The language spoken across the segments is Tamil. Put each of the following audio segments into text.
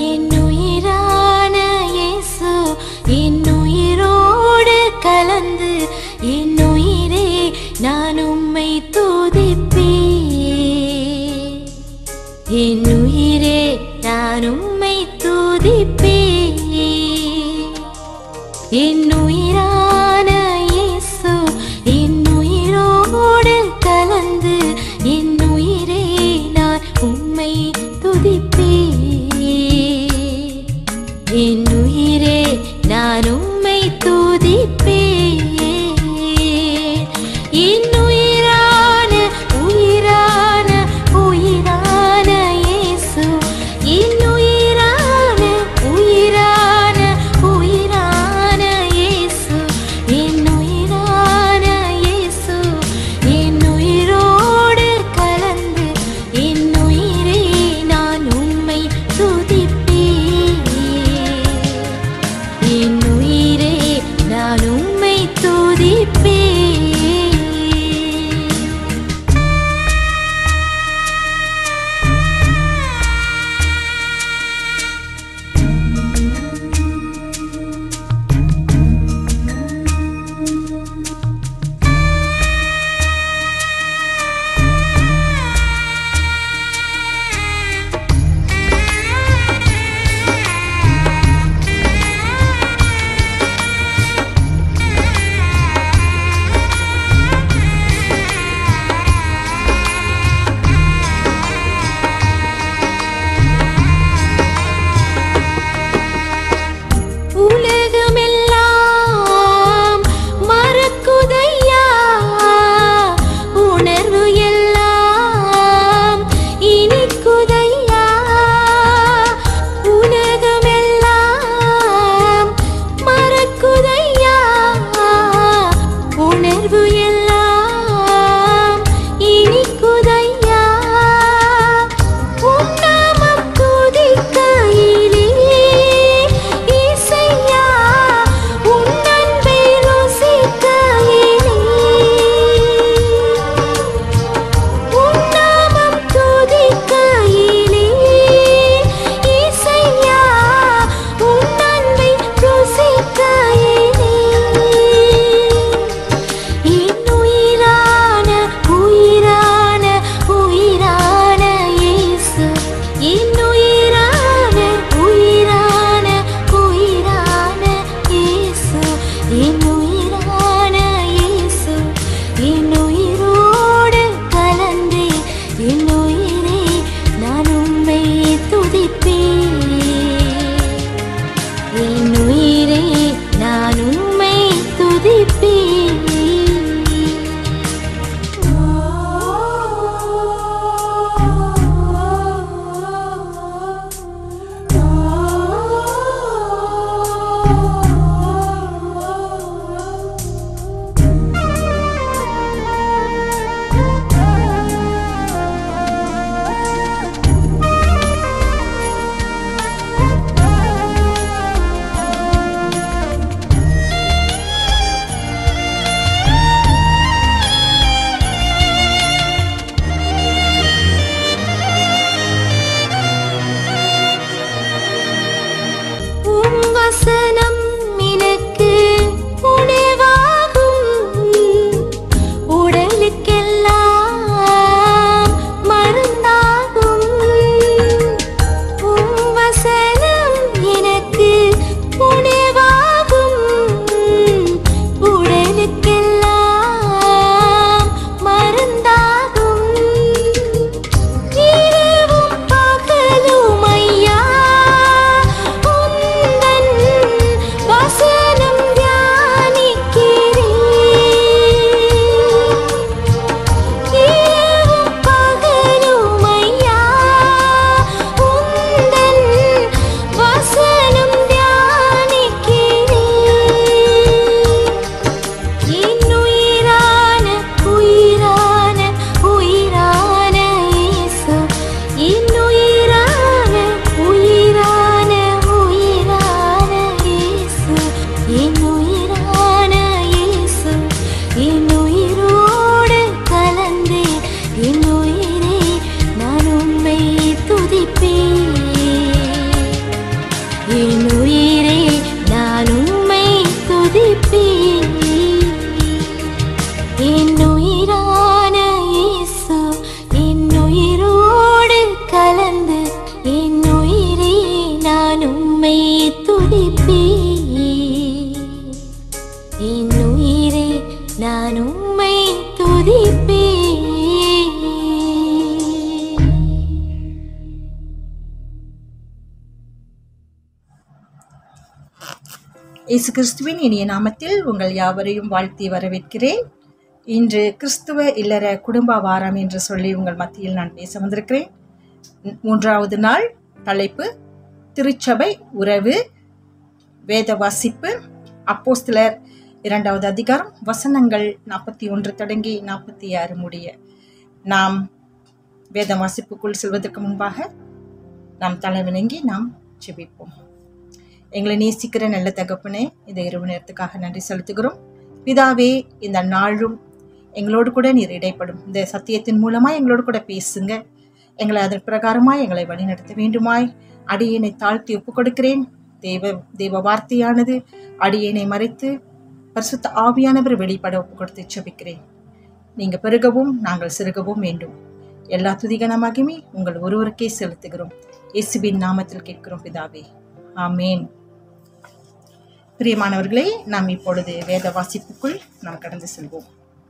என் உயிரான இயேசு என் உயிரோடு கலந்து என் உயிரே நான் உம்மை துதிப்பேன் என் உயிரே நான் உம்மை துதிப்பேன் என் உயிரான இயேசு என் உயிரோடு கலந்து என் உயிரே நான் உம்மை துதிப்பேன் என் உயிரே நான் உம்மை துதிப்பேன் என் உயிரான உயிரான உயிரான இயேசு என் உயிரான உயிரான உயிரான இயேசு என் உயிரான இயேசு என் உயிரோடு கலந்து என் உயிரே நான் உம்மை துதிப்பேன் என் உயிரே நான் உம்மை துதிப்பேன் உலகமெல்லாம் மறக்குதையா உணர்வு எல்லாம் இனிக்குதையா உலகமெல்லாம் மறக்குதையா உணர்வு எல்லாம் இனிக்குதையா உம் நாமம் துதிக்கையிலே இசையா உன் அன்பை ருசிக்கையிலே உன் நாமம் துதிக்கையிலே இசையா உன் அன்பை ருசிக்கையிலே என் உயிரான உயிரான உயிரான இயேசு என் உயிரான உயிரான உயிரான இயேசு என் உயிரான இயேசு என் உயிரோடு கலந்து என் உயிரே நான் உம்மை துதிப்பேன் என் உயிரே நான் உம்மை துதிப்பேன் உம் வசனம் எனக்கு உணவாகும் உடலுக்கெல்லாம் மருந்தாகும் உம் வசனம் எனக்கு உணவாகும் உடலுக்கெல்லாம் மருந்தாகும் இரவும் பகலும் ஐயா உந்தன் என் உயிரே நான் உம்மை துதிப்பேன் என் உயிரான இயேசு என் உயிரோடு கலந்து என் உயிரே நான் உம்மை துதிப்பேன் என் உயிரே நான் உம்மை துதிப்பேன் இயேசு கிறிஸ்துவின் இனிய நாமத்தில் உங்கள் யாவரையும் வாழ்த்தி வரவேற்கிறேன் இன்று கிறிஸ்துவ இல்லற குடும்ப வாரம் என்று சொல்லி உங்கள் மத்தியில் நான் பேச வந்திருக்கிறேன் மூன்றாவது நாள் தலைப்பு திருச்சபை உறவு வேத வாசிப்பு அப்போஸ்தலர் இரண்டாவது அதிகாரம் வசனங்கள் நாற்பத்தி ஒன்று தொடங்கி நாற்பத்தி ஆறு முடிய நாம் வேத வாசிப்புக்குள் செல்வதற்கு முன்பாக நாம் தலைவணங்கி நாம் ஜெபிப்போம் எங்களை நேசிக்கிற நல்ல தகப்பனே இந்த இரவு நேரத்துக்காக நன்றி செலுத்துகிறோம் பிதாவே இந்த நாளும் எங்களோடு கூட நீர் இடைப்படும் இந்த சத்தியத்தின் மூலமாய் எங்களோடு கூட பேசுங்க எங்களை அதன் பிரகாரமாய் எங்களை வழிநடத்த வேண்டுமாய் அடியேனை தாழ்த்தி ஒப்புக் கொடுக்கிறேன் தேவ தேவ வார்த்தையானது அடியேனை மறைத்து பரிசுத்த ஆவியானவர் வெளிப்பட ஒப்புக் கொடுத்து செபிக்கிறேன் நீங்க பெருகவும் நாங்கள் சிறுகவும் வேண்டும் எல்லா துதிகன மகிமை உங்கள் ஒருவருக்கே செலுத்துகிறோம் இயேசுவின் நாமத்தில் கேட்கிறோம் பிதாவே ஆமேன் பிரியமானவர்களே நாம் இப்பொழுது வேத வாசிப்புக்குள் நாம் கடந்து செல்வோம்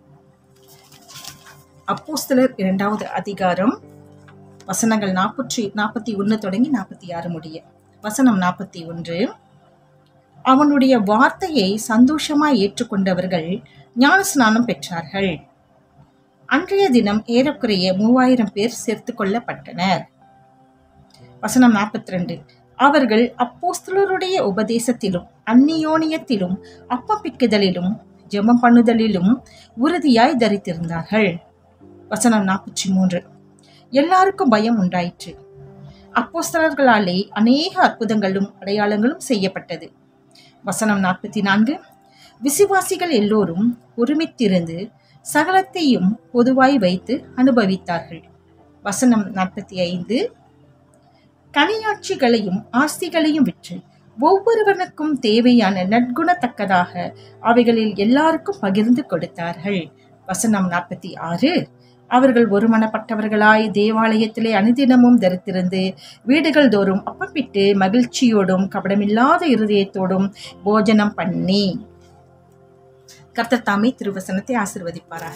அப்போஸ்தலர் இரண்டாவது அதிகாரம் வசனங்கள் நாற்பற்றி நாற்பத்தி ஒன்று தொடங்கி நாற்பத்தி ஆறு முடிய வசனம் நாற்பத்தி ஒன்று அவனுடைய வார்த்தையை சந்தோஷமாய் ஏற்றுக்கொண்டவர்கள் ஞானஸ்நானம் பெற்றார்கள் அன்றைய தினம் ஏறக்குறைய மூவாயிரம் பேர் சேர்த்து கொள்ளப்பட்டனர் வசனம் நாற்பத்தி ரெண்டு அவர்கள் அப்போஸ்தலருடைய உபதேசத்திலும் அந்நியோனியத்திலும் அப்பப்பிக்குதலிலும் ஜெபம் பண்ணுதலிலும் உறுதியாய் தரித்திருந்தார்கள் வசனம் நாற்பத்தி மூன்று எல்லாருக்கும் பயம் உண்டாயிற்று அப்போஸ்தலர்களாலே அநேக அற்புதங்களும் அடையாளங்களும் செய்யப்பட்டது வசனம் நாற்பத்தி நான்கு விசுவாசிகள் எல்லோரும் ஒருமித்திருந்து சகலத்தையும் பொதுவாய் வைத்து அனுபவித்தார்கள் வசனம் நாற்பத்தி ஐந்து கனியாட்சிகளையும் ஆஸ்திகளையும் விற்று ஒவ்வொருவனுக்கும் தேவையான நற்குணத்தக்கதாக அவைகளில் எல்லாருக்கும் பகிர்ந்து கொடுத்தார்கள் வசனம் நாற்பத்தி ஆறு அவர்கள் ஒருமனப்பட்டவர்களாய் தேவாலயத்திலே அனுதினமும் தரித்திருந்து வீடுகள் தோறும் அப்பப்பிட்டு மகிழ்ச்சியோடும் கபடமில்லாத இருதயத்தோடும் போஜனம் பண்ணி கர்த்தர் தாமே திருவசனத்தை ஆசிர்வதிப்பாராக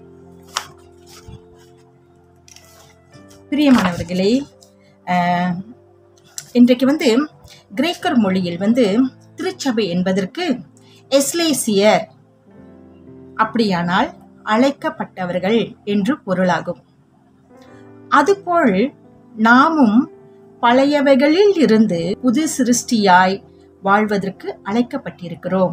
பிரியமானவர்களே ஆஹ், இன்றைக்கு வந்து கிரேக்கர் மொழியில் வந்து திருச்சபை என்பதற்கு எஸ்லேசியர் அப்படியானால் அழைக்கப்பட்டவர்கள் என்று பொருளாகும் அதுபோல் நாமும் பழையவைகளில் இருந்து புது சிருஷ்டியாய் வாழ்வதற்கு அழைக்கப்பட்டிருக்கிறோம்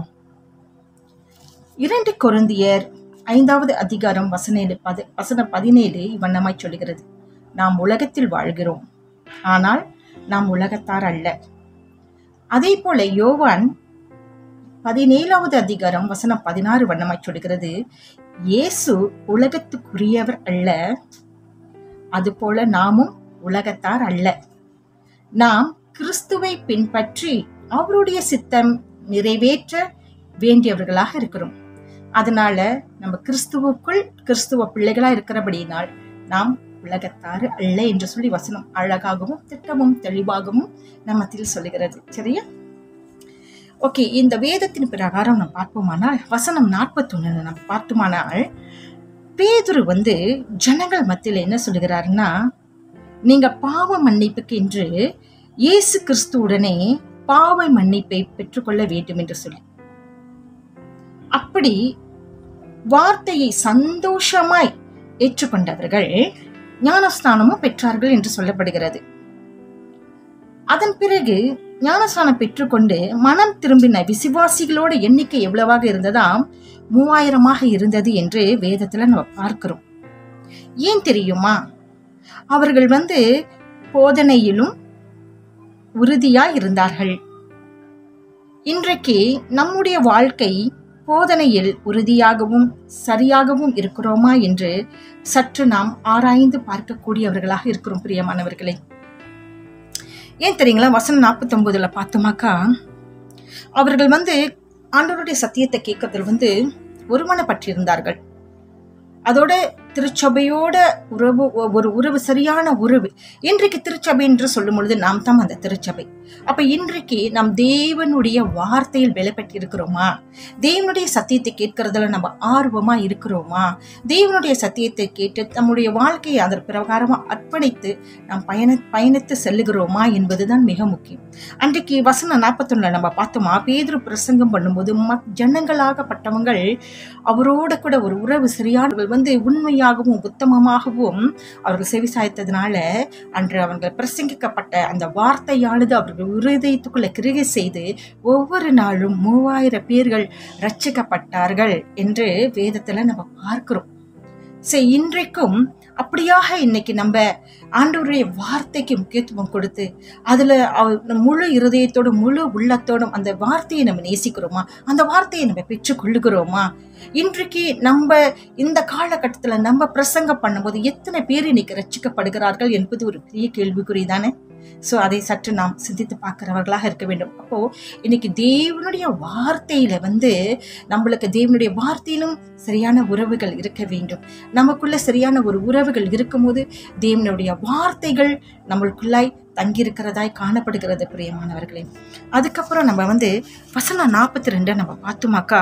இரண்டு கொருந்தியர் ஐந்தாவது அதிகாரம் வசனேழு பது வசனம் பதினேழு இவ்வண்ணமாய் சொல்கிறது நாம் உலகத்தில் வாழ்கிறோம் ஆனால் நாம் உலகத்தார் அல்ல அதே போல யோவான் பதினேழாவது அதிகாரம் வசனம் பதினாறு வண்ணமாய் சொல்கிறது இயேசு உலகத்துக்குரியவர் அல்ல அதுபோல நாமும் உலகத்தார் அல்ல நாம் கிறிஸ்துவை பின்பற்றி அவருடைய சித்தம் நிறைவேற்ற வேண்டியவர்களாக இருக்கிறோம் அதனால நம்ம கிறிஸ்துவுக்குள் கிறிஸ்துவ பிள்ளைகளா இருக்கிறபடியினால் நாம் உலகத்தாறு அல்ல என்று சொல்லி வசனம் அழகாகவும் திட்டமும் தெளிவாகவும் நம்மத்தில் சொல்லுகிறது சரியா ஓகே இந்த வேதத்தின் பிரகாரம் நம்ம பார்ப்போமானால் வசனம் நாற்பத்தொன்னு நம்ம பார்த்தோமானால் பேதுரு வந்து ஜனங்கள் மத்தியில் என்ன சொல்லுகிறாருன்னா நீங்க பாவ மன்னிப்புக்கு என்று இயேசு கிறிஸ்துவுடனே பாவ மன்னிப்பை பெற்றுக்கொள்ள வேண்டும் என்று சொல்லி அப்படி வார்த்தையை சந்தோஷமாய் ஏற்றுக்கொண்டவர்கள் ஞானஸ்தானமும் பெற்றார்கள் என்று சொல்லப்படுகிறது அதன் பிறகு ஞானஸ்தானம் பெற்றுக்கொண்டு மனம் திரும்பின விசுவாசிகளோட எண்ணிக்கை எவ்வளவாக இருந்ததாம் மூவாயிரமாக இருந்தது என்று வேதத்துல நம்ம பார்க்கிறோம் ஏன் தெரியுமா அவர்கள் வந்து போதனையிலும் உறுதியாய் இருந்தார்கள் இன்றைக்கு நம்முடைய வாழ்க்கை போதனையில் உறுதியாகவும் சரியாகவும் இருக்கிறோமா என்று சற்று நாம் ஆராய்ந்து பார்க்கக்கூடியவர்களாக இருக்கிறோம் பிரியமானவர்களே ஏன் தெரியுங்களா வசனம் நாற்பத்தொம்போதுல பார்த்தோமாக்கா அவர்கள் வந்து ஆண்டவருடைய சத்தியத்தை கேட்கறதுல வந்து ஒருமனப்பட்டிருந்தார்கள் அதோட திருச்சபையோட உறவு ஒரு உறவு சரியான உறவு இன்றைக்கு திருச்சபை என்று சொல்லும் பொழுது நாம் தான் அந்த திருச்சபை அப்ப இன்றைக்கு நாம் தேவனுடைய வார்த்தையில் வெளிப்பட்டு இருக்கிறோமா தேவனுடைய சத்தியத்தை கேட்கறதுல நம்ம ஆர்வமா இருக்கிறோமா தேவனுடைய சத்தியத்தை கேட்டு நம்முடைய வாழ்க்கையை அதன் பிரகாரமா அர்ப்பணித்து நாம் பயண பயணித்து செல்லுகிறோமா என்பதுதான் மிக முக்கியம் அன்றைக்கு வசனம் நாற்பத்தொன்னுல நம்ம பார்த்தோமா பேதுரு பிரசங்கம் பண்ணும்போது மக் ஜனங்களாகப்பட்டவங்கள் அவரோட கூட ஒரு உறவு சரியானவர்கள் வந்து உண்மையாகவும் உத்தமமாகவும் அவர்கள் செவி சாய்த்ததுனால அன்று அவர்கள் பிரசங்கிக்கப்பட்ட அந்த வார்த்தையானது அவர்கள் இருதயத்துக்குள்ள கிருகை செய்து ஒவ்வொரு நாளும் மூவாயிரம் பேர்கள் ரட்சிக்கப்பட்டார்கள் என்று வேதத்துல நம்ம பார்க்கிறோம் சரி இன்றைக்கும் அப்படியாக இன்னைக்கு நம்ம ஆண்டவருடைய வார்த்தைக்கு முக்கியத்துவம் கொடுத்து அதுல அவ- முழு இருதயத்தோடும் முழு உள்ளத்தோடும் அந்த வார்த்தையை நம்ம நேசிக்கிறோமா அந்த வார்த்தையை நம்ம பெற்றுக்கொள்ளுகிறோமா இன்றைக்கு நம்ம இந்த காலகட்டத்துல நம்ம பிரசங்கம் பண்ணும்போது எத்தனை பேர் இன்னைக்கு ரட்சிக்கப்படுகிறார்கள் என்பது ஒரு பெரிய கேள்விக்குறி தானே ஸோ அதை சற்று நாம் சிந்தித்து பார்க்கிறவர்களாக இருக்க வேண்டும் அப்போ இன்னைக்கு தேவனுடைய வார்த்தையில வந்து நம்மளுக்கு தேவனுடைய வார்த்தையிலும் சரியான உறவுகள் இருக்க வேண்டும் நமக்குள்ள சரியான ஒரு உறவுகள் இருக்கும்போது தேவனுடைய வார்த்தைகள் நம்மளுக்குள்ளாய் தங்கியிருக்கிறதாய் காணப்படுகிறது பிரியமானவர்களே அதுக்கப்புறம் நம்ம வந்து வசனம் நாற்பத்தி ரெண்டை நம்ம பார்த்தோமாக்கா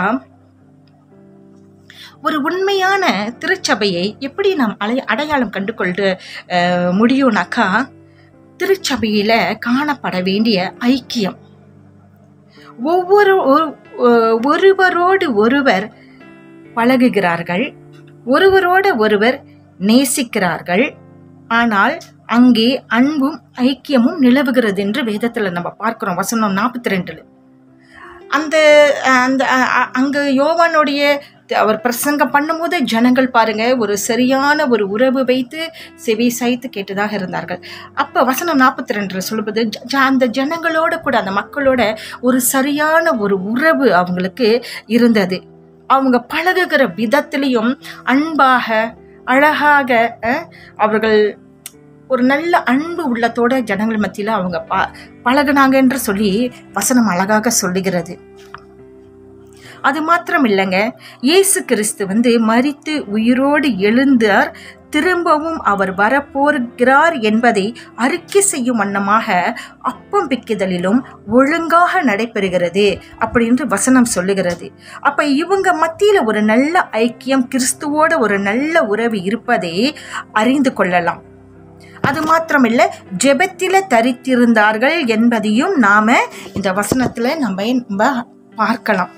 ஒரு உண்மையான திருச்சபையை எப்படி நாம் அலை அடையாளம் கண்டு கொண்டு அஹ், முடியும்னாக்கா திருச்சபையில காணப்பட வேண்டிய ஐக்கியம் ஒவ்வொரு ஒரு- ஒ- ஒருவரோடு ஒருவர் பழகுகிறார்கள் ஒருவரோடு ஒருவர் நேசிக்கிறார்கள் ஆனால் அங்கே அன்பும் ஐக்கியமும் நிலவுகிறது என்று வேதத்துல நம்ம பார்க்கிறோம் வசனம் நாற்பத்தி ரெண்டுல அந்த அந்த அ- அ- அங்க யோவானுடைய அவர் பிரசங்கம் பண்ணும்போது ஜனங்கள் பாருங்க ஒரு சரியான ஒரு உறவு வைத்து செவி சாய்த்து கேட்டதாக இருந்தார்கள் அப்ப வசனம் நாற்பத்தி ரெண்டு சொல்லுவது ஜ- ஜ- அந்த ஜனங்களோட கூட அந்த மக்களோட ஒரு சரியான ஒரு உறவு அவங்களுக்கு இருந்தது அவங்க பழகுகிற விதத்திலையும் அன்பாக அழகாக அஹ், அவர்கள் ஒரு நல்ல அன்பு உள்ளத்தோட ஜனங்கள் மத்தியில அவங்க ப பழகுனாங்க என்று சொல்லி வசனம் அழகாக சொல்லுகிறது அது மாத்திரம் இல்லைங்க இயேசு கிறிஸ்து வந்து மரித்து உயிரோடு எழுந்தார் திரும்பவும் அவர் வரப்போகிறார் என்பதை அறிக்கை செய்யும் வண்ணமாக அப்பம் பிக்குதலிலும் ஒழுங்காக நடைபெறுகிறது அப்படின்னு வசனம் சொல்லுகிறது அப்ப இவங்க மத்தியில ஒரு நல்ல ஐக்கியம் கிறிஸ்துவோட ஒரு நல்ல உறவு இருப்பதை அறிந்து கொள்ளலாம் அது மாத்திரமில்ல ஜெபத்தில தரித்திருந்தார்கள் என்பதையும் நாம இந்த வசனத்துல நம்ம நம்ம பார்க்கலாம்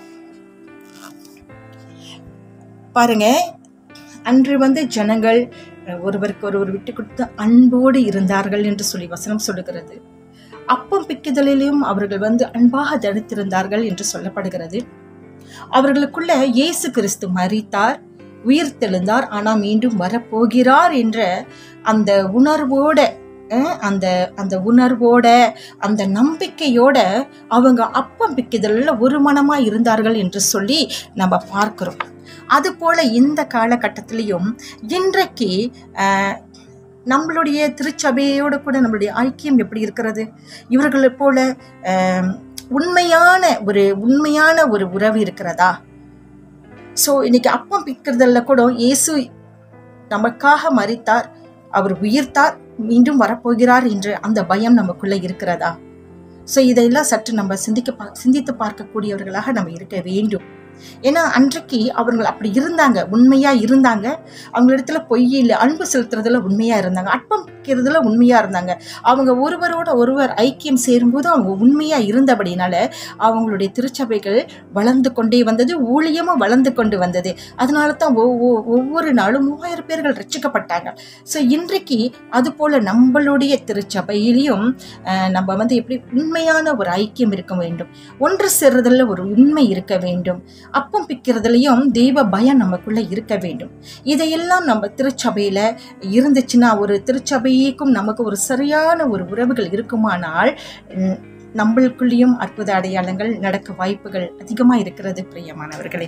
பாருங்க அன்று வந்து ஜனங்கள் அஹ், ஒருவருக்கு ஒருவர் விட்டு கொடுத்து அன்போடு இருந்தார்கள் என்று சொல்லி வசனம் சொல்லுகிறது அப்பம் பிக்குதலிலும் அவர்கள் வந்து அன்பாக தடுத்திருந்தார்கள் என்று சொல்லப்படுகிறது அவர்களுக்குள்ள இயேசு கிறிஸ்து மரித்தார் உயிர் தெழுந்தார் ஆனால் மீண்டும் வரப்போகிறார் என்ற அந்த உணர்வோட அஹ், அந்த அந்த உணர்வோட அந்த நம்பிக்கையோட அவங்க அப்பம் பிக்குதல்ல ஒரு மனமா இருந்தார்கள் என்று சொல்லி நம்ம பார்க்கிறோம் அது போல இந்த காலகட்டத்திலையும் இன்றைக்கு அஹ், நம்மளுடைய திருச்சபையோட கூட நம்மளுடைய ஐக்கியம் எப்படி இருக்கிறது இவர்களை போல அஹ், உண்மையான ஒரு உண்மையான ஒரு உறவு இருக்கிறதா ஸோ இன்னைக்கு அப்பம் பிக்கிறதுல கூட இயேசு நமக்காக மரித்தார் அவர் உயிர்த்தார் மீண்டும் வரப்போகிறார் என்ற அந்த பயம் நமக்குள்ள இருக்கிறதா ஸோ இதையெல்லாம் சற்று நம்ம சிந்திக்க பா சிந்தித்து பார்க்கக்கூடியவர்களாக நம்ம இருக்க வேண்டும் ஏன்னா அன்றைக்கு அவர்கள் அப்படி இருந்தாங்க உண்மையா இருந்தாங்க அவங்களிடத்துல பொய் இல்லை அன்பு செலுத்துறதுல உண்மையா இருந்தாங்க அற்பம் வைக்கிறதுல உண்மையா இருந்தாங்க அவங்க ஒருவரோட ஒருவர் ஐக்கியம் சேரும்போது அவங்க உண்மையா இருந்தபடினால அவங்களுடைய திருச்சபைகள் வளர்ந்து கொண்டே வந்தது ஊழியமும் வளர்ந்து கொண்டு வந்தது அதனால தான் ஒவ்வொ- ஒவ்வொரு நாளும் மூவாயிரம் பேர்கள் ரட்சிக்கப்பட்டாங்க ஸோ இன்றைக்கு அது போல நம்மளுடைய திருச்சபையிலையும் அஹ், நம்ம வந்து எப்படி உண்மையான ஒரு ஐக்கியம் இருக்க வேண்டும் ஒன்று சேர்றதுல ஒரு உண்மை இருக்க வேண்டும் அப்பம் பிக்கிறதுலையும் தெய்வ பயம் நமக்குள்ள இருக்க வேண்டும் இதையெல்லாம் நம்ம திருச்சபையில இருந்துச்சுன்னா ஒரு திருச்சபைக்கும் நமக்கு ஒரு சரியான ஒரு உறவுகள் இருக்குமானால் ம், நம்மளுக்குள்ளேயும் அற்புத அடையாளங்கள் நடக்க வாய்ப்புகள் அதிகமா இருக்கிறது பிரியமானவர்களே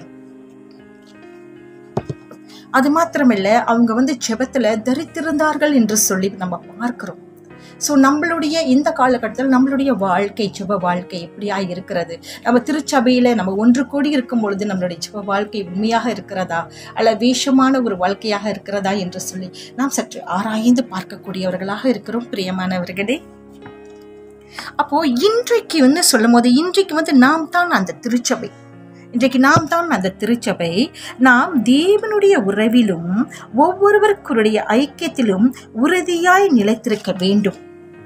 அது மாத்திரமில்ல அவங்க வந்து ஜெபத்துல தரித்திருந்தார்கள் என்று சொல்லி நம்ம பார்க்கிறோம் ஸோ நம்மளுடைய இந்த காலகட்டத்தில் நம்மளுடைய வாழ்க்கை சுப வாழ்க்கை எப்படியா இருக்கிறது நம்ம திருச்சபையில் நம்ம ஒன்று கூடி இருக்கும் பொழுது நம்மளுடைய சுப வாழ்க்கை உண்மையாக இருக்கிறதா அல்ல வேஷமான ஒரு வாழ்க்கையாக இருக்கிறதா என்று சொல்லி நாம் சற்று ஆராய்ந்து பார்க்கக்கூடியவர்களாக இருக்கிறோம் பிரியமானவர்களே அப்போ இன்றைக்கு வந்து சொல்லும் போது இன்றைக்கு வந்து நாம் தான் அந்த திருச்சபை இன்றைக்கு நாம் தான் அந்த திருச்சபை நாம் தேவனுடைய உறவிலும் ஒவ்வொருவருக்குடைய ஐக்கியத்திலும் உறுதியாய் நிலைத்திருக்க வேண்டும்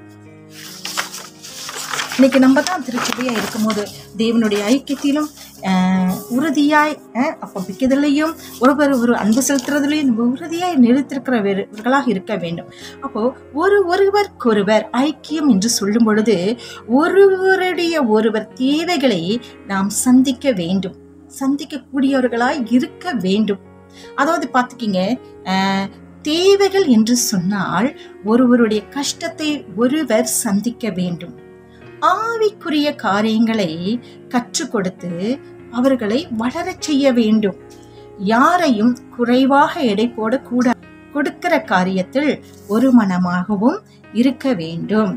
இன்னைக்கு நம்ம தான் திருச்சபையாக இருக்கும்போது தேவனுடைய ஐக்கியத்திலும் ஆஹ், உறுதியாய் ஆஹ், அப்போ பிக்கிறதுலையும் ஒருவர் ஒரு அன்பு செலுத்துறதுலையும் நம்ம உறுதியாய் நிலைத்திருக்கிறவர்களாக இருக்க வேண்டும் அப்போ ஒரு ஒருவருக்கொருவர் ஐக்கியம் என்று சொல்லும் பொழுது ஒருவருடைய ஒருவர் தேவைகளை நாம் சந்திக்க வேண்டும் சந்திக்கக்கூடியவர்களாய் இருக்க வேண்டும் அதாவது பார்த்துக்கிங்க ஆஹ், தேவைகள் என்று சொன்னால் ஒருவருடைய கஷ்டத்தை ஒருவர் சந்திக்க வேண்டும் ஆவிக்குரிய காரியங்களை கற்றுக் கொடுத்து அவர்களை வளரச் செய்ய வேண்டும் யாரையும் குறைவாக எடை போடக்கூடாது கொடுக்கிற காரியத்தில் ஒரு மனமாகவும் இருக்க வேண்டும்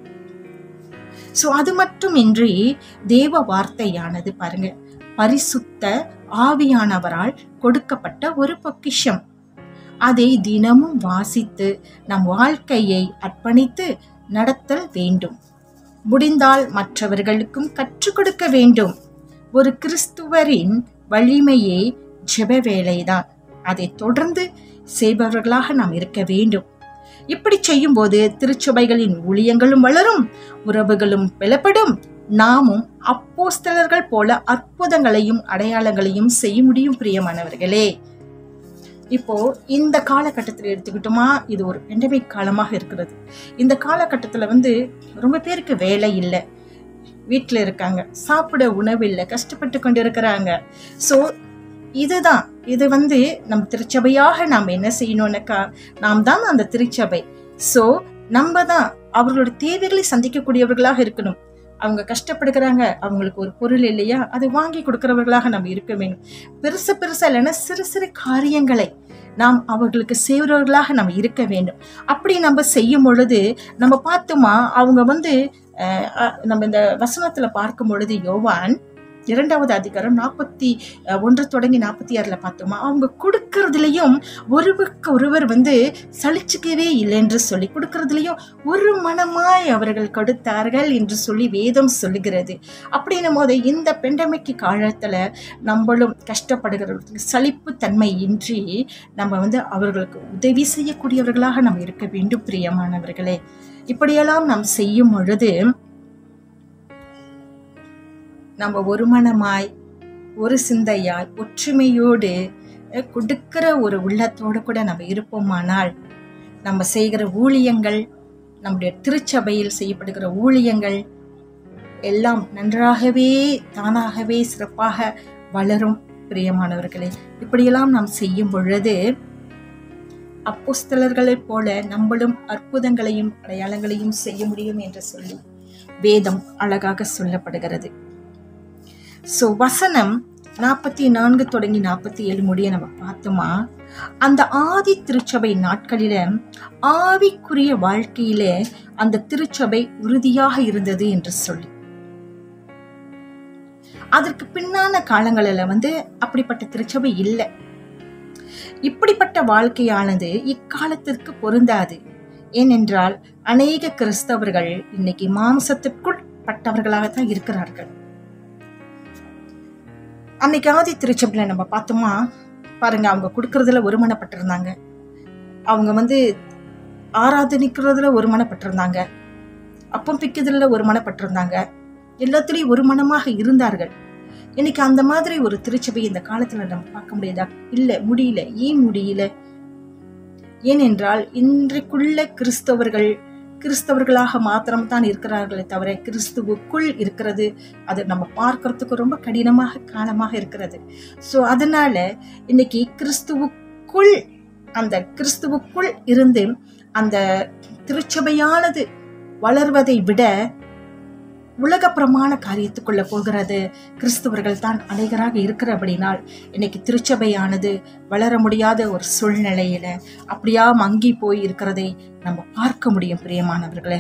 சோ அது மட்டுமின்றி தேவ வார்த்தையானது பாருங்க பரிசுத்த ஆவியானவரால் கொடுக்கப்பட்ட ஒரு பொக்கிஷம் அதை தினமும் வாசித்து நம் வாழ்க்கையை அர்ப்பணித்து நடத்தல் வேண்டும் முடிந்தால் மற்றவர்களுக்கும் கற்றுக் கொடுக்க வேண்டும் ஒரு கிறிஸ்துவரின் வலிமையே ஜெப வேலைதான் அதை தொடர்ந்து செய்பவர்களாக நாம் இருக்க வேண்டும் இப்படி செய்யும்போது திருச்சபைகளின் ஊழியங்களும் வளரும் உறவுகளும் பலப்படும் நாமும் அப்போஸ்தலர்கள் போல அற்புதங்களையும் அடையாளங்களையும் செய்ய முடியும் பிரியமானவர்களே இப்போ இந்த காலகட்டத்தில் எடுத்துக்கிட்டோமா இது ஒரு பெண்டமிக் காலமாக இருக்கிறது இந்த காலகட்டத்தில் வந்து ரொம்ப பேருக்கு வேலை இல்லை வீட்டில் இருக்காங்க சாப்பிட உணவு இல்லை கஷ்டப்பட்டு கொண்டு இருக்கிறாங்க ஸோ இதுதான் இது வந்து நம் திருச்சபையாக நாம் என்ன செய்யணும்னாக்கா நாம் தான் அந்த திருச்சபை ஸோ நம்ம தான் அவர்களோட தேவைகளை சந்திக்கக்கூடியவர்களாக இருக்கணும் அவங்க கஷ்டப்படுகிறாங்க அவங்களுக்கு ஒரு பொருள் இல்லையா அதை வாங்கி கொடுக்கிறவர்களாக நம்ம இருக்க வேண்டும் பெருசு பெருசா இல்லைன்னா சிறு சிறு காரியங்களை நாம் அவர்களுக்கு செய்கிறவர்களாக நம்ம இருக்க வேண்டும் அப்படி நம்ம செய்யும் பொழுது நம்ம பார்த்தோமா அவங்க வந்து அஹ், அஹ், நம்ம இந்த வசனத்துல பார்க்கும் பொழுது யோவான் இரண்டாவது அதிகாரம் நாற்பத்தி ஒன்று தொடங்கி நாற்பத்தி ஆறுல பார்த்தோமா அவங்க கொடுக்கறதுலயும் ஒருவருக்கு ஒருவர் வந்து சலிச்சுக்கவே இல்லை என்று சொல்லி கொடுக்கறதுலயும் ஒரு மனமாய் அவர்கள் கொடுத்தார்கள் என்று சொல்லி வேதம் சொல்லுகிறது அப்படின்னும் போது இந்த பெண்டமிக்கு காலத்துல நம்மளும் கஷ்டப்படுகிறவர்களுக்கு சலிப்பு தன்மை இன்றி நம்ம வந்து அவர்களுக்கு உதவி செய்யக்கூடியவர்களாக நாம் இருக்க வேண்டும் பிரியமானவர்களே இப்படியெல்லாம் நாம் செய்யும் பொழுது நம்ம ஒரு மனமாய் ஒரு சிந்தையாய் ஒற்றுமையோடு அஹ், கொடுக்கிற ஒரு உள்ளத்தோடு கூட நம்ம இருப்போமானால் நம்ம செய்கிற ஊழியங்கள் நம்முடைய திருச்சபையில் செய்யப்படுகிற ஊழியங்கள் எல்லாம் நன்றாகவே தானாகவே சிறப்பாக வளரும் பிரியமானவர்களே இப்படியெல்லாம் நாம் செய்யும் பொழுது அப்போஸ்தலர்களைப் போல நம்மளும் அற்புதங்களையும் அடையாளங்களையும் செய்ய முடியும் என்று சொல்லி வேதம் அழகாக சொல்லப்படுகிறது ஸோ வசனம் நாற்பத்தி நான்கு தொடங்கி நாற்பத்தி ஏழு முடிய நம்ம பார்த்தோமா அந்த ஆதி திருச்சபை நாட்களில ஆவிக்குரிய வாழ்க்கையில அந்த திருச்சபை உறுதியாக இருந்தது என்று சொல்லி அதற்கு பின்னான காலங்களில் வந்து அப்படிப்பட்ட திருச்சபை இல்லை இப்படிப்பட்ட வாழ்க்கையானது இக்காலத்திற்கு பொருந்தாது ஏனென்றால் அநேக கிறிஸ்தவர்கள் இன்னைக்கு மாம்சத்திற்குள் பட்டவர்களாகத்தான் இருக்கிறார்கள் அன்னைக்கு ஆதி திருச்சபையில நம்ம பார்த்தோமா பாருங்க அவங்க கொடுக்கறதுல ஒருமனப்பட்டிருந்தாங்க அவங்க வந்து ஆராதனிக்கிறதுல ஒருமனப்பட்டிருந்தாங்க அப்பம் பிக்கிறதுல ஒருமனப்பட்டிருந்தாங்க எல்லாத்துலேயும் ஒரு மனமாக இருந்தார்கள் இன்னைக்கு அந்த மாதிரி ஒரு திருச்சபை இந்த காலத்துல நம்ம பார்க்க முடியுதா இல்ல முடியல ஏன் முடியல ஏனென்றால் இன்றைக்குள்ள கிறிஸ்தவர்கள் கிறிஸ்தவர்களாக மாத்திரம்தான் இருக்கிறார்களே தவிர கிறிஸ்துவுக்குள் இருக்கிறது அது நம்ம பார்க்கறதுக்கு ரொம்ப கடினமாக காலமாக இருக்கிறது ஸோ அதனால இன்னைக்கு கிறிஸ்துவுக்குள் அந்த கிறிஸ்துவுக்குள் இருந்து அந்த திருச்சபையானது வளர்வதை விட உலகப்புறமான காரியத்துக்குள்ள போகிறது கிறிஸ்தவர்கள் தான் அநேகராக இருக்கிறபடினால் இன்னைக்கு திருச்சபையானது வளர முடியாத ஒரு சூழ்நிலையில அப்படியா மங்கி போய் இருக்கிறதை நம்ம பார்க்க முடியும் பிரியமானவர்களே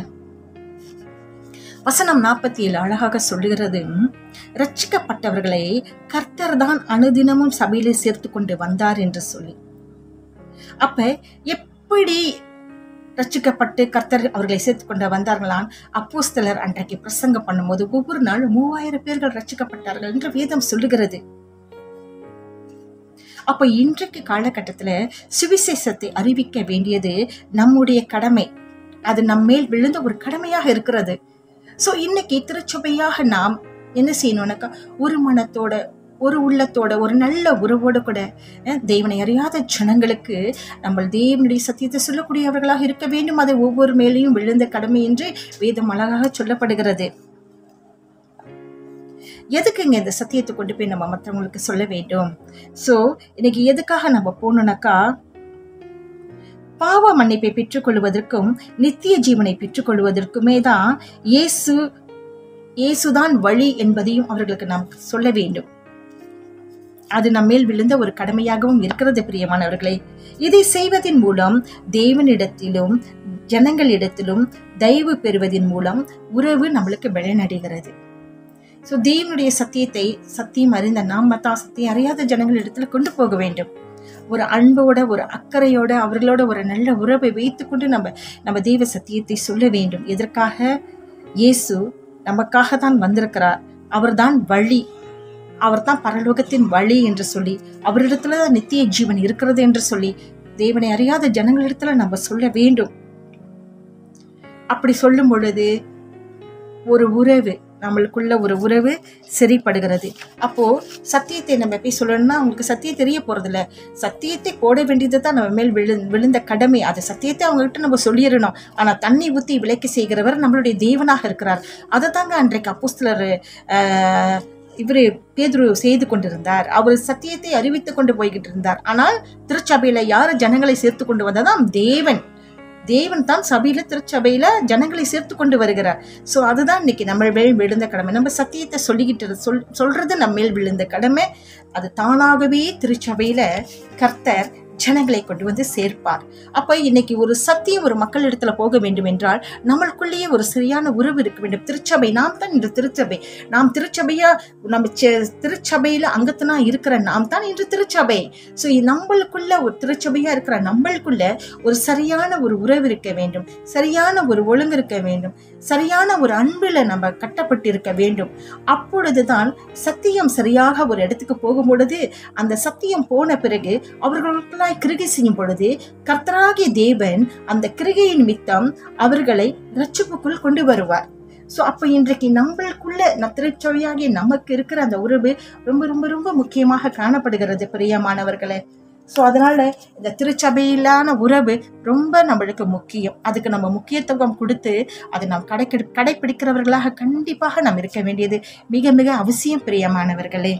வசனம் நாற்பத்தி ஏழு அழகாக சொல்லுகிறது ரட்சிக்கப்பட்டவர்களை கர்த்தர் தான் அனுதினமும் சபையிலே சேர்த்து கொண்டு வந்தார் என்று சொல்லி அப்ப எப்படி ரட்சிக்கப்பட்டு கர்த்தர் அவர்களை சேர்த்து கொண்டு வந்தார்களாம் அப்போஸ்தலர் அன்றைக்கு பிரசங்கம் பண்ணும்போது ஒவ்வொரு நாளும் மூவாயிரம் பேர்கள் ரட்சிக்கப்பட்டார்கள் என்று வேதம் சொல்லுகிறது அப்ப இன்றைக்கு காலகட்டத்துல சுவிசேஷத்தை அறிவிக்க வேண்டியது நம்முடைய கடமை அது நம்மேல் விழுந்த ஒரு கடமையாக இருக்கிறது சோ இன்னைக்கு திருச்சபையாக நாம் என்ன செய்யணும்னாக்கா ஒரு மனத்தோட ஒரு உள்ளத்தோட ஒரு நல்ல உறவோடு கூட அஹ், தேவனை அறியாத ஜனங்களுக்கு நம்ம தேவனுடைய சத்தியத்தை சொல்லக்கூடியவர்களாக இருக்க வேண்டும் அது ஒவ்வொரு மேலேயும் விழுந்த கடமை என்று வேதம் அழகாக சொல்லப்படுகிறது எதுக்குங்க இந்த சத்தியத்தை கொண்டு போய் நம்ம மற்றவங்களுக்கு சொல்ல வேண்டும் சோ இன்னைக்கு எதுக்காக நம்ம போகணும்னாக்கா பாவ மன்னிப்பை பெற்றுக்கொள்வதற்கும் நித்திய ஜீவனை பெற்றுக்கொள்வதற்குமே தான் இயேசு இயேசுதான் வழி என்பதையும் அவர்களுக்கு நாம் சொல்ல வேண்டும் அது நம்மேல் விழுந்த ஒரு கடமையாகவும் இருக்கிறது பிரியமானவர்களே இதை செய்வதன் மூலம் தேவனிடத்திலும் ஜனங்களிடத்திலும் தயவு பெறுவதன் மூலம் உறவு நம்மளுக்கு பலனடைகிறது ஸோ தேவனுடைய சத்தியத்தை சத்தியம் அறிந்த நாம் தான் சத்தியம் அறியாத ஜனங்களிடத்துல கொண்டு போக வேண்டும் ஒரு அன்போட ஒரு அக்கறையோட அவர்களோட ஒரு நல்ல உறவை வைத்துக்கொண்டு நம்ம நம்ம தெய்வ சத்தியத்தை சொல்ல வேண்டும் எதற்காக இயேசு நமக்காக தான் வந்திருக்கிறார் அவர்தான் வழி அவர்தான் பரலோகத்தின் வழி என்று சொல்லி அவரிடத்துல தான் நித்திய ஜீவன் இருக்கிறது என்று சொல்லி தேவனை அறியாத ஜனங்களிடத்துல நம்ம சொல்ல வேண்டும் அப்படி சொல்லும் பொழுது ஒரு உறவு நம்மளுக்குள்ள ஒரு உறவு சரிப்படுகிறது அப்போ சத்தியத்தை நம்ம போய் சொல்லணும்னா அவங்களுக்கு சத்தியம் தெரிய போறதில்ல சத்தியத்தை போட வேண்டியது தான் நம்ம மேல் விழு விழுந்த கடமை அது சத்தியத்தை அவங்ககிட்ட நம்ம சொல்லிடணும் ஆனா தண்ணி ஊத்தி விலைக்கு செய்கிறவர் நம்மளுடைய தேவனாக இருக்கிறார் அதை தாங்க அன்றைக்கு அப்போஸ்தலர் ஆஹ், இவரு பேதுரு செய்து கொண்டிருந்தார் அவர் சத்தியத்தை அறிவித்துக் கொண்டு போய்கிட்டு இருந்தார் ஆனால் திருச்சபையில யாரு ஜனங்களை சேர்த்து கொண்டு வந்ததாம் தேவன் தேவன் தான் சபையில திருச்சபையில ஜனங்களை சேர்த்து கொண்டு வருகிறார் சோ அதுதான் இன்னைக்கு நம்ம மேல் விழுந்த கடமை நம்ம சத்தியத்தை சொல்லிக்கிட்டு இரு- சொல் சொல்றது நம்ம மேல் விழுந்த கடமை அது தானாகவே திருச்சபையில கர்த்தர் ஜனங்களை கொண்டு வந்து சேர்ப்பார் அப்ப இன்னைக்கு ஒரு சத்தியம் ஒரு மக்கள் இடத்துல போக வேண்டும் என்றால் நம்மளுக்குள்ளேயே ஒரு சரியான உறவு இருக்க வேண்டும் திருச்சபை நாம் தான் இன்று திருச்சபை நாம் திருச்சபையா நம்ம செ- திருச்சபையில அங்கத்தனா இருக்கிற நாம் தான் இன்று திருச்சபை ஸோ நம்மளுக்குள்ள ஒரு திருச்சபையா இருக்கிற நம்மளுக்குள்ள ஒரு சரியான ஒரு உறவு இருக்க வேண்டும் சரியான ஒரு ஒழுங்கு இருக்க வேண்டும் சரியான ஒரு அன்புல நம்ம கட்டப்பட்டு இருக்க வேண்டும் அப்பொழுதுதான் சத்தியம் சரியாக ஒரு இடத்துக்கு போகும் பொழுது அந்த சத்தியம் போன பிறகு அவர்களுக்குள்ளாய் கிருகை செய்யும் பொழுது கர்த்தராகிய தேவன் அந்த கிருகையின் நிமித்தம் அவர்களை ரட்சிப்புக்குள் கொண்டு வருவார் ஸோ அப்போ இன்றைக்கு நம்மளுக்குள்ள ந- திருச்சபையாகிய நமக்கு இருக்கிற அந்த உறவு ரொம்ப ரொம்ப ரொம்ப முக்கியமாக காணப்படுகிறது பிரியமானவர்களே ஸோ அதனால இந்த திருச்சபையிலான உறவு ரொம்ப நம்மளுக்கு முக்கியம் அதுக்கு நம்ம முக்கியத்துவம் கொடுத்து அதை நாம் கடைக்கெடு கடைப்பிடிக்கிறவர்களாக கண்டிப்பாக நாம் இருக்க வேண்டியது மிக மிக அவசியம் பிரியமானவர்களே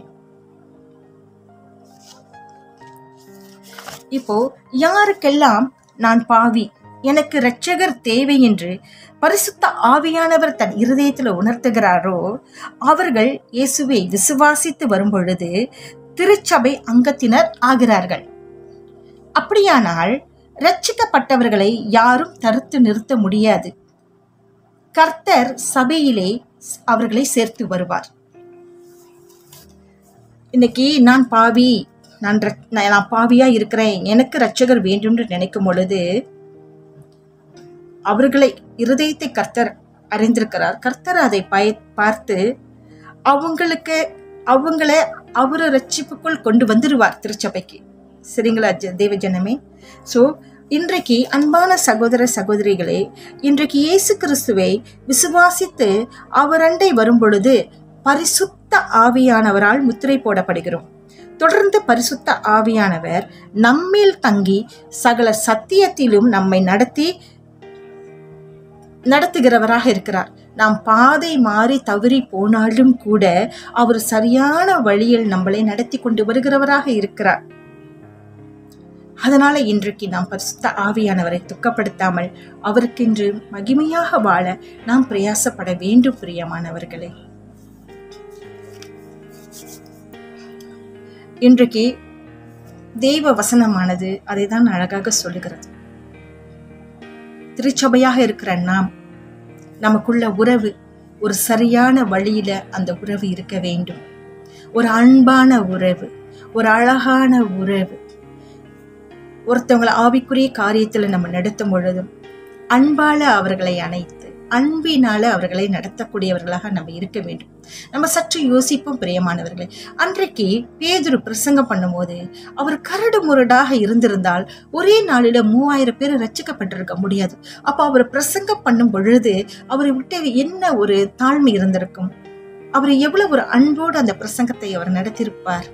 இப்போ யாருக்கெல்லாம் நான் பாவி எனக்கு இரட்சகர் தேவை என்று பரிசுத்த ஆவியானவர் தன் இருதயத்தில் உணர்த்துகிறாரோ அவர்கள் இயேசுவை விசுவாசித்து வரும் பொழுது திருச்சபை அங்கத்தினர் ஆகிறார்கள் அப்படியானால் ரட்சிக்கப்பட்டவர்களை யாரும் தடுத்து நிறுத்த முடியாது கர்த்தர் சபையிலே அவர்களை சேர்த்து வருவார் இன்னைக்கு நான் பாவி நான் ரட்- நான் நான் பாவியா இருக்கிறேன் எனக்கு ரட்சகர் வேண்டும்னு நினைக்கும் பொழுது அவர்களை இருதயத்தை கர்த்தர் அறிந்திருக்கிறார் கர்த்தர் அதை பய பார்த்து அவங்களுக்கு அவங்கள அவர ரட்சிப்புக்குள் கொண்டு வந்துருவார் திருச்சபைக்கு சரிங்களா ஜ- தேவ ஜனமே ஸோ இன்றைக்கு அன்பான சகோதர சகோதரிகளே இன்றைக்கு இயேசு கிறிஸ்துவை விசுவாசித்து அவர் அண்டை வரும் பொழுது பரிசுத்த ஆவியானவரால் முத்திரை போடப்படுகிறோம் தொடர்ந்து பரிசுத்த ஆவியானவர் நம்மேல் தங்கி சகல சத்தியத்திலும் நம்மை நடத்தி நடத்துகிறவராக இருக்கிறார் நாம் பாதை மாறி தவறி போனாலும் கூட அவர் சரியான வழியில் நம்மளை நடத்தி கொண்டு வருகிறவராக இருக்கிறார் அதனால இன்றைக்கு நாம் பரிசுத்த ஆவியானவரை துக்கப்படுத்தாமல் அவருக்கென்று மகிமையாக வாழ நாம் பிரயாசப்பட வேண்டும் பிரியமானவர்களே இன்றைக்கு தெய்வ வசனமானது அதை தான் அழகாக சொல்லுகிறது திருச்சபையாக இருக்கிற நாம் நமக்குள்ள உறவு ஒரு சரியான வழியில அந்த உறவு இருக்க வேண்டும் ஒரு அன்பான உறவு ஒரு அழகான உறவு ஒருத்தவங்களை ஆவிக்குரிய காரியத்துல நம்ம நடத்தும் பொழுதும் அன்பால அவர்களை அணைத்து அன்பினால அவர்களை நடத்தக்கூடியவர்களாக நம்ம இருக்க வேண்டும் நம்ம சற்று யோசிப்போம் பிரியமானவர்களே அன்றைக்கு பேதுரு பிரசங்கம் பண்ணும்போது அவர் கரடு முரடாக இருந்திருந்தால் ஒரே நாளில மூவாயிரம் பேர் ரச்சிக்கப்பட்டிருக்க முடியாது அப்ப அவர் பிரசங்கம் பண்ணும் பொழுது அவரை விட்டு என்ன ஒரு தாழ்மை இருந்திருக்கும் அவர் எவ்வளவு ஒரு அன்போடு அந்த பிரசங்கத்தை அவர் நடத்தியிருப்பார்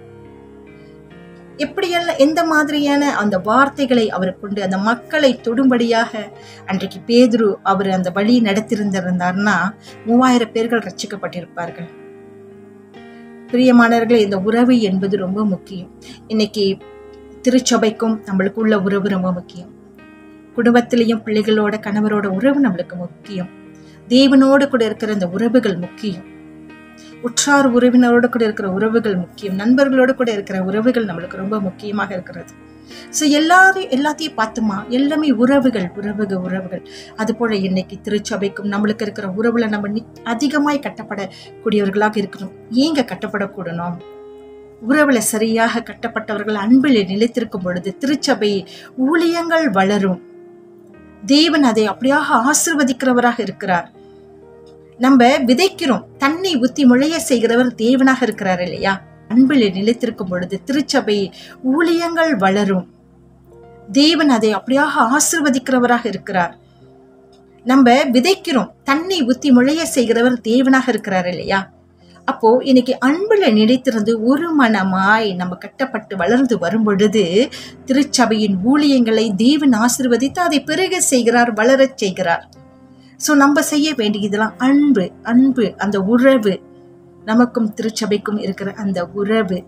எப்படியெல்லாம் எந்த மாதிரியான அந்த வார்த்தைகளை அவர் கொண்டு அந்த மக்களை தொடும்படியாக அன்றைக்கு பேதுரு அவர் அந்த வழி நடத்திருந்திருந்தார்னா மூவாயிரம் பேர்கள் ரட்சிக்கப்பட்டிருப்பார்கள் பிரியமானவர்களே இந்த உறவு என்பது ரொம்ப முக்கியம் இன்னைக்கு திருச்சபைக்கும் நம்மளுக்குள்ள உறவு ரொம்ப முக்கியம் குடும்பத்திலையும் பிள்ளைகளோட கணவரோட உறவு நம்மளுக்கு முக்கியம் தேவனோடு கூட இருக்கிற இந்த உறவுகள் முக்கியம் உற்றார் உறவினரோடு கூட இருக்கிற உறவுகள் முக்கியம் நண்பர்களோடு கூட இருக்கிற உறவுகள் நம்மளுக்கு ரொம்ப முக்கியமாக இருக்கிறது ஸோ எல்லாரையும் எல்லாத்தையும் பார்த்துமா எல்லாமே உறவுகள் உறவுகள் உறவுகள் அது போல இன்னைக்கு திருச்சபைக்கும் நம்மளுக்கு இருக்கிற உறவுல நம்ம நி- அதிகமாய் கட்டப்படக்கூடியவர்களாக இருக்கணும் ஏங்க கட்டப்படக்கூடணும் உறவுல சரியாக கட்டப்பட்டவர்கள் அன்பில் நிலைத்திருக்கும் பொழுது திருச்சபை ஊழியங்கள் வளரும் தேவன் அதை அப்படியாக ஆசிர்வதிக்கிறவராக இருக்கிறார் நம்ம விதைக்கிறோம் தன்னை ஊத்தி முளைய செய்கிறவர் தேவனாக இருக்கிறார் இல்லையா அன்பில் நிலைத்திருக்கும் பொழுது திருச்சபை ஊழியங்கள் வளரும் தேவன் அதை அப்படியாக ஆசிர்வதிக்கிறவராக இருக்கிறார் நம்ம விதைக்கிறோம் தன்னை ஊத்தி முளைய செய்கிறவர் தேவனாக இருக்கிறார் இல்லையா அப்போ இன்னைக்கு அன்புல நிலைத்திருந்து ஒரு மனமாய் நம்ம கட்டப்பட்டு வளர்ந்து வரும் பொழுது திருச்சபையின் ஊழியங்களை தேவன் ஆசிர்வதித்து அதை பெருக செய்கிறார் வளரச் செய்கிறார் ஸோ நம்ம செய்ய வேண்டியதெல்லாம் அன்பு அன்பு அந்த உறவு நமக்கும் திருச்சபைக்கும் இருக்கிற அந்த உறவு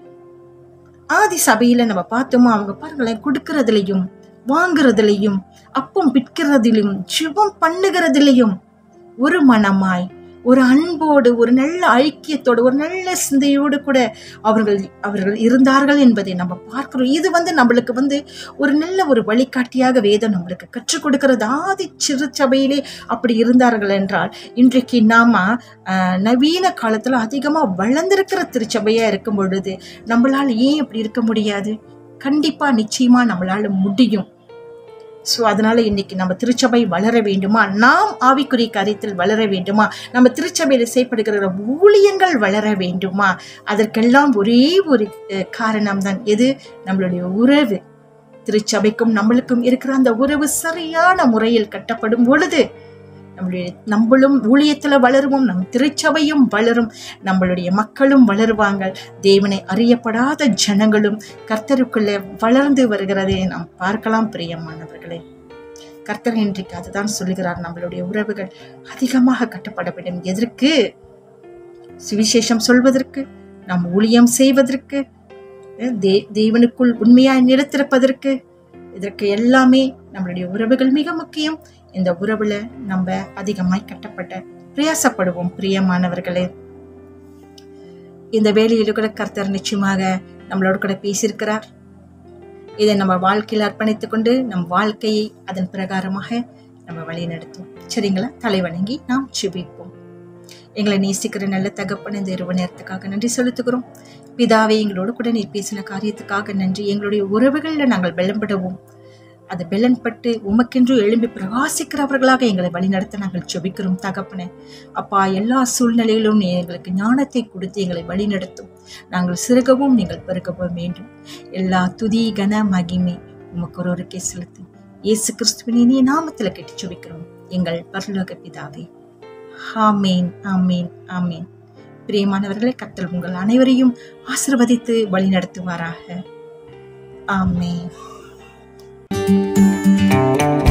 ஆதி சபையில நம்ம பார்த்தோமா அவங்க பாருங்களேன் கொடுக்கறதுலையும் வாங்குறதுலையும் அப்பம் விற்கிறதிலும் ஜிபம் பண்ணுகிறதிலையும் ஒரு மனமாய் ஒரு அன்போடு ஒரு நல்ல ஐக்கியத்தோடு ஒரு நல்ல சிந்தையோடு கூட அவர்கள் அவர்கள் இருந்தார்கள் என்பதை நம்ம பார்க்கிறோம் இது வந்து நம்மளுக்கு வந்து ஒரு நல்ல ஒரு வழிகாட்டியாக வேதம் நம்மளுக்கு கற்றுக் கொடுக்கிறது ஆதி சிறு சபையிலே அப்படி இருந்தார்கள் என்றால் இன்றைக்கு நாம ஆஹ், நவீன காலத்துல அதிகமா வளர்ந்திருக்கிற திருச்சபையா இருக்கும் பொழுது நம்மளால் ஏன் இப்படி இருக்க முடியாது கண்டிப்பா நிச்சயமா நம்மளால முடியும் ஸோ அதனால இன்னைக்கு நம்ம திருச்சபை வளர வேண்டுமா நாம் ஆவிக்குரிய காரியத்தில் வளர வேண்டுமா நம்ம திருச்சபையில் செய்யப்படுகிற ஊழியங்கள் வளர வேண்டுமா அதற்கெல்லாம் ஒரே ஒரு அஹ், காரணம்தான் எது நம்மளுடைய உறவு திருச்சபைக்கும் நம்மளுக்கும் இருக்கிற அந்த உறவு சரியான முறையில் கட்டப்படும் பொழுது நம்மளுடைய நம்மளும் ஊழியத்துல வளருவோம் நம் திருச்சபையும் வளரும் நம்மளுடைய மக்களும் வளருவாங்க தேவனை அறியப்படாத ஜனங்களும் கர்த்தருக்குள்ளே வளர்ந்து வருகிறதை நாம் பார்க்கலாம் பிரியமானவர்களே கர்த்தர் இன்றைக்கு அதுதான் சொல்லுகிறார் நம்மளுடைய உறவுகள் அதிகமாக கட்டப்பட வேண்டும் எதற்கு சுவிசேஷம் சொல்வதற்கு நாம் ஊழியம் செய்வதற்கு அஹ் தே தேவனுக்குள் உண்மையாய் நிலைத்திருப்பதற்கு இதற்கு எல்லாமே நம்மளுடைய உறவுகள் மிக முக்கியம் இந்த உறவுல நம்ம அதிகமாய் கட்டப்பட்ட பிரயாசப்படுவோம் பிரியமானவர்களே இந்த வேலையில கூட கர்த்தர் நிச்சயமாக நம்மளோட கூட பேசியிருக்கிறார் இதை நம்ம வாழ்க்கையில் அர்ப்பணித்துக் கொண்டு நம் வாழ்க்கையை அதன் பிரகாரமாக நம்ம வழி நடத்தும் சரிங்களா தலைவணங்கி நாம் செபிப்போம் எங்களை நேசிக்கிற நல்ல தகப்பன் இந்த இரவு நேரத்துக்காக நன்றி செலுத்துகிறோம் பிதாவே எங்களோடு கூட நீர் பேசின காரியத்துக்காக நன்றி எங்களுடைய உறவுகளில் நாங்கள் வெள்ளம்படவும் அது பெலன்பட்டு உமக்கென்று எழும்பி பிரகாசிக்கிறவர்களாக எங்களை வழிநடத்த நாங்கள் ஜெபிக்கிறோம் தகப்பனே அப்பா எல்லா சூழ்நிலையிலும் நீ எங்களுக்கு ஞானத்தை கொடுத்து எங்களை வழிநடத்தும் நாங்கள் சிறுகவும் நீங்கள் பெருகவும் வேண்டும் எல்லா துதி கன மகிமை உமக்கு ஒருவருக்கே செலுத்து இயேசு கிறிஸ்துவின் இனிய நாமத்தில் கெட்டி ஜெபிக்கிறோம் எங்கள் பரலோக பிதாவே ஆமேன் ஆமேன் ஆமேன் பிரியமானவர்களை கத்தல் உங்கள் அனைவரையும் ஆசிர்வதித்து வழிநடத்துவாராக ஆமேன்